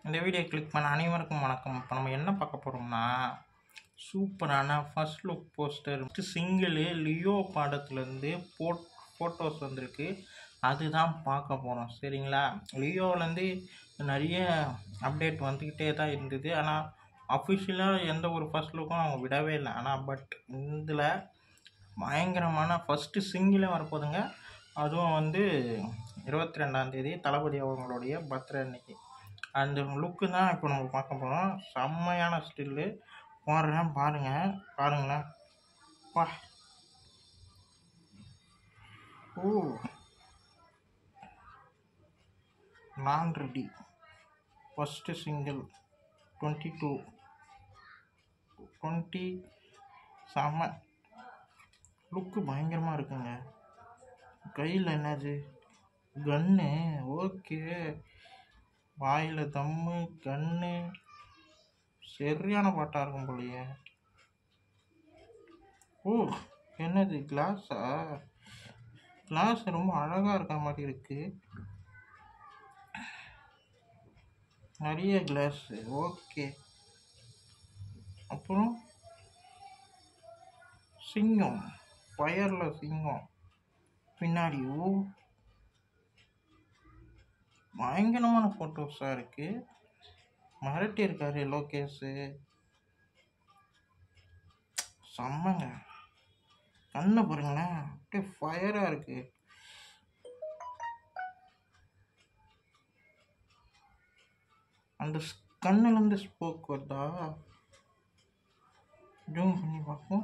இந்த video click பண்ண அனைவருக்கும் வணக்கம் இப்போ நம்ம என்ன பார்க்க போகிறோம்னா சூப்பரான first look poster single Leo பாடத்துலேருந்து போட் ஃபோட்டோஸ் வந்திருக்கு அதுதான் பார்க்க போகிறோம் சரிங்களா லியோவிலேருந்து நிறைய அப்டேட் வந்துக்கிட்டே தான் இருந்தது ஆனால் அஃபிஷியலாக எந்த ஒரு ஃபர்ஸ்ட் லுக்கும் அவங்க விடவே இல்லை ஆனால் பட் இதில் பயங்கரமான ஃபஸ்ட்டு சிங்கிளே வரப்போகுதுங்க அதுவும் வந்து இருபத்தி ரெண்டாந்தேதி தளபதி அவங்களுடைய பர்த்டே அன்னைக்கு அந்த லுக்கு தான் இப்போ நம்ம பார்க்க போகிறோம் செம்மையான ஸ்டில்லு போடுறேன் பாருங்கள் பாருங்களேன் பா ஓ நான் ready first single twenty two twenty செம்ம லுக்கு பயங்கரமாக இருக்குங்க கையில் என்னது கன்னு ஓகே வாயில் தம்மு கன்னு சரியான பாட்டாக இருக்கும் போலயே ஓ என்னது கிளாஸா கிளாஸ் ரொம்ப அழகாக இருக்க மாதிரி இருக்கு நிறைய கிளாஸ் ஓகே அப்புறம் சிங்கம் ஃபயரில் சிங்கம் பின்னாடி ஓ பயங்கரமான ஃபோட்டோஸாக இருக்குது மிரட்டி இருக்காரு லோகேஷு செம்மங்க கண்ணை பாருங்களேன் அப்படியே ஃபயராக இருக்கு அந்த கண்ணுலேருந்து ஸ்போக் வருதா ஜூம் பண்ணி பார்ப்போம்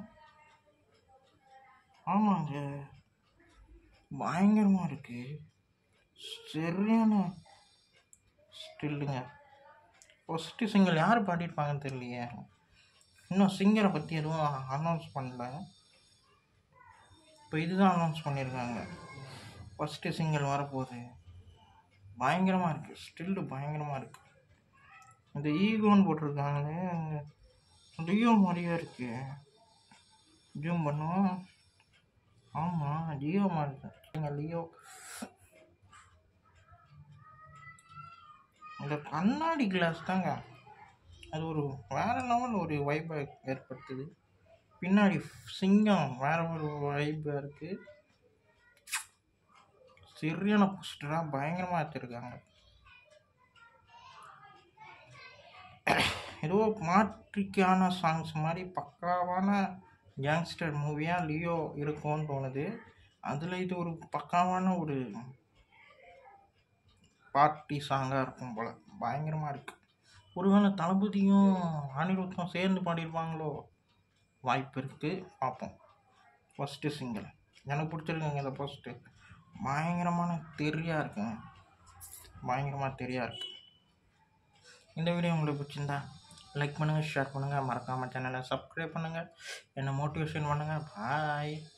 ஆமாங்க பயங்கரமாக இருக்கு சரியான ஸ்டில்லுங்க ஃபஸ்ட்டு சிங்கிள் யார் பாடியிருப்பாங்கன்னு தெரியலையே இன்னும் சிங்கரை பற்றி எதுவும் அனௌன்ஸ் பண்ணல இப்போ இதுதான் அனௌன்ஸ் பண்ணியிருக்காங்க ஃபஸ்ட்டு சிங்கிள் வரப்போகுது பயங்கரமாக இருக்குது ஸ்டில்லு பயங்கரமாக இருக்குது இந்த ஈகோன்னு போட்டிருக்காங்களே லியோ மாதிரியே இருக்கு ஜூம் பண்ணுவோம் ஆமாம் லியோ மாதிரி தான் லியோ இந்த கண்ணாடி கிளாஸ் தாங்க அது ஒரு வேற லெவல் ஒரு வைப்பை ஏற்படுத்துது பின்னாடி சிங்கம் வேற ஒரு வைப்பாக இருக்கு சரியான போஸ்டராக பயங்கரமாக வச்சுருக்காங்க ஏதோ மாற்றிக்கான சாங்ஸ் மாதிரி பக்காவான கேங்ஸ்டர் மூவியாக லியோ இருக்கும்னு தோணுது அதில் இது ஒரு பக்காவான ஒரு பார்ட்டி சாங்காக இருக்கும் போல் பயங்கரமாக இருக்குது ஒருவேளை தளபதியும் அனிருத்தும் சேர்ந்து பாடியிருப்பாங்களோ வாய்ப்பு இருக்குது பார்ப்போம் ஃபஸ்ட்டு சிங்கிள் எனக்கு பிடிச்சிருக்குங்க இந்த ஃபஸ்ட்டு பயங்கரமான தெரியாக இருக்குங்க பயங்கரமாக தெரியாக இருக்குது இந்த வீடியோ உங்களுக்கு பிடிச்சிருந்தா லைக் பண்ணுங்கள் ஷேர் பண்ணுங்கள் மறக்காமல் சேனலை சப்ஸ்கிரைப் பண்ணுங்கள் என்னை மோட்டிவேஷன் பண்ணுங்கள் பாய்